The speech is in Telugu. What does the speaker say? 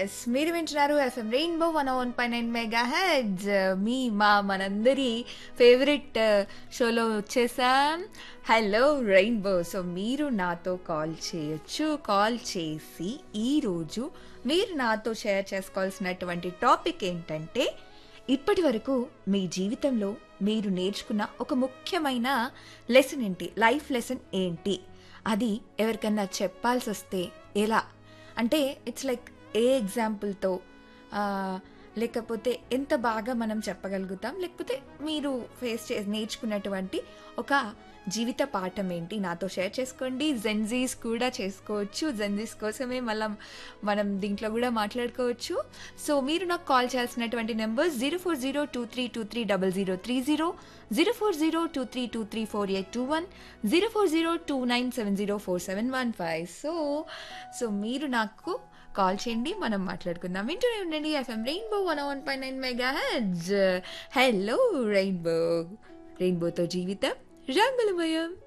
ఎస్ మీరు వింటున్నారు FM rainbow one one pi nine mega hits మీ మా మనందరి ఫేవరెట్ షోలో వచ్చేసాం హలో రెయిన్బో సో మీరు నాతో కాల్ చేయొచ్చు కాల్ చేసి ఈరోజు మీరు నాతో షేర్ చేసుకోవాల్సినటువంటి టాపిక్ ఏంటంటే ఇప్పటి వరకు మీ జీవితంలో మీరు నేర్చుకున్న ఒక ముఖ్యమైన లెసన్ ఏంటి లైఫ్ లెసన్ ఏంటి అది ఎవరికన్నా చెప్పాల్సి వస్తే ఎలా అంటే ఇట్స్ లైక్ ఏ ఎగ్జాంపుల్తో లేకపోతే ఎంత బాగా మనం చెప్పగలుగుతాం లేకపోతే మీరు ఫేస్ చే నేర్చుకున్నటువంటి ఒక జీవిత పాఠం ఏంటి నాతో షేర్ చేసుకోండి జెన్జీస్ కూడా చేసుకోవచ్చు జెన్జీస్ కోసమే మళ్ళీ మనం దీంట్లో కూడా మాట్లాడుకోవచ్చు సో మీరు నాకు కాల్ చేయాల్సినటువంటి number zero four zero two three two three double zero three zero zero four zero two three two three four eight two one zero four zero two nine seven zero four seven one five so so మీరు నాకు కాల్ చేయండి మనం మాట్లాడుకుందాం వింటూనే ఉండండి FM rainbow one one pi nine mega hits hello rainbow రెయిన్బోతో జీవితం రంగులమయం